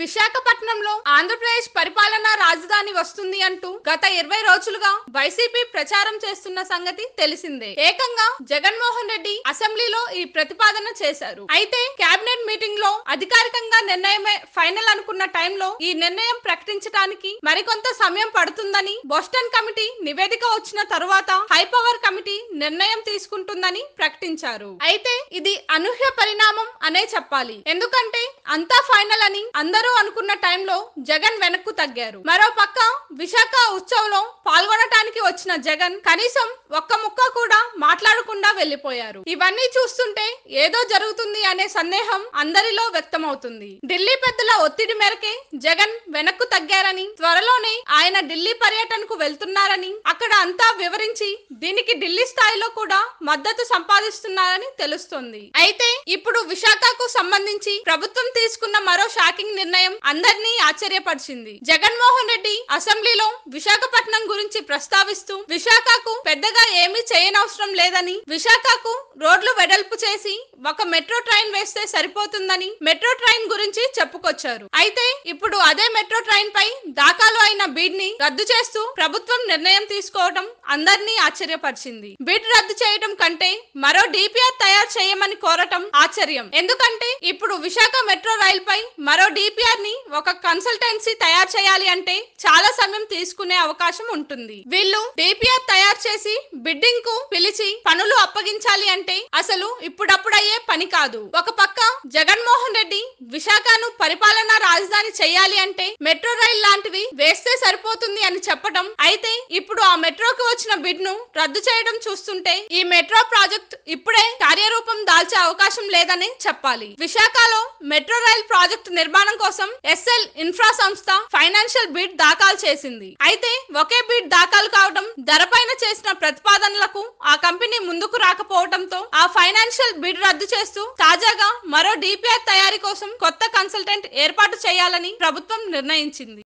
విశాఖపట్నంలో ఆంధ్రప్రదేశ్ పరిపాలనా రాజధాని వస్తుంది అంటూ గత ఇరవై రోజులుగా వైసీపీ ప్రచారం చేస్తున్న సంగతి తెలిసిందే ఏకంగా జగన్మోహన్ రెడ్డి అసెంబ్లీలో ఈ ప్రతిపాదన చేశారు అయితే కేబినెట్ మీటింగ్ లో అధికారికంగా నిర్ణయమే ఫైనల్ అనుకున్న టైంలో ఈ నిర్ణయం ప్రకటించడానికి మరికొంత సమయం పడుతుందని బోస్టన్ కమిటీ నివేదిక వచ్చిన తరువాత హైపవర్ కమిటీ నిర్ణయం తీసుకుంటుందని ప్రకటించారు అయితే ఇది అనూహ్య పరిణామం అనే చెప్పాలి ఎందుకంటే అంతా ఫైనల్ అని అందరూ అనుకున్న టైంలో జగన్ వెనక్కు తగ్గారు మరో పక్క విశాఖ ఉత్సవంలో పాల్గొనటానికి వచ్చిన జగన్ కనీసం ఒక్క ముక్క కూడా మాట్లాడకుండా వెళ్లిపోయారు ఇవన్నీ చూస్తుంటే ఏదో జరుగుతుంది అనే సందేహం అందరిలో వ్యక్తమవుతుంది ఢిల్లీ పెద్దల ఒత్తిడి మేరకే జగన్ వెనక్కు తగ్గారని త్వరలోనే ఆయన ఢిల్లీ పర్యటనకు వెళ్తున్నారని అక్కడ అంతా వివరించి దీనికి ఢిల్లీ స్థాయిలో కూడా మద్దతు సంపాదిస్తున్నారని తెలుస్తుంది అయితే ఇప్పుడు విశాఖకు సంబంధించి ప్రభుత్వం తీసుకున్న మరో షాకింగ్ నిర్ణయం అందరినీ ఆశ్చర్యపరిచింది జగన్మోహన్ రెడ్డి అసెంబ్లీలో విశాఖపట్నం గురించి ప్రస్తావిస్తూ విశాఖకు పెద్దగా ఏమీ చేయనవసరం లేదని విశాఖకు రోడ్లు వెడల్పు చేసి ఒక మెట్రో ట్రైన్ వేస్తే సరిపోతుందని మెట్రో ట్రైన్ గురించి చెప్పుకొచ్చారు అయితే ఇప్పుడు అదే మెట్రో ట్రైన్ పై దాఖలు అయిన బిడ్ ని రద్దు చేస్తూ ప్రభుత్వం నిర్ణయం తీసుకోవడం అందరినీ ఆశ్చర్యపరిచింది బిడ్ రద్దు చేయడం కంటే మరో డిపిఆర్ తయారు చేయమని కోరటం ఆశ్చర్యం ఎందుకంటే ఇప్పుడు విశాఖ మెట్రో రైల్ పై మరో డిపిఆర్ ని ఒక కన్సల్టెన్సీ తయారు చేయాలి అంటే చాలా సమయం తీసుకునే అవకాశం ఉంటుంది వీళ్ళు డిపిఆర్ తయారు చేసి బిడ్డింగ్ కు పిలిచి పనులు అప్పగించాలి అంటే అసలు ఇప్పుడప్పుడయ్యే పని కాదు ఒక పక్క జగన్మోహన్ రెడ్డి విశాఖను పరిపాలనా రాజధాని చేయాలి అంటే మెట్రో రైల్ లాంటివి వేస్తే సరిపోతుంది అని చెప్పటం అయితే ఇప్పుడు ఆ మెట్రోకి వచ్చిన బిడ్ ను రద్దు చేయడం చూస్తుంటే ఈ మెట్రో ప్రాజెక్ట్ ఇప్పుడే కార్యరూపం దాల్చే అవకాశం లేదని చెప్పాలి విశాఖలో మెట్రో రైల్ ప్రాజెక్టు నిర్మాణం కోసం ఎస్ఎల్ ఇన్ఫ్రా సంస్థ ఫైనాన్షియల్ బిడ్ దాఖలు చేసింది అయితే ఒకే బిడ్ దాఖలు కావడం ధరపైన చేసిన ప్రతిపాదనలకు ఆ కంపెనీ ముందుకు రాకపోవడంతో ఆ ఫైనాన్షియల్ బిడ్ రద్దు చేస్తూ తాజాగా మరో డిపిఆర్ తయారీ కోసం కొత్త కన్సల్టెంట్ ఏర్పాటు చేయాలని ప్రభుత్వం నిర్ణయించింది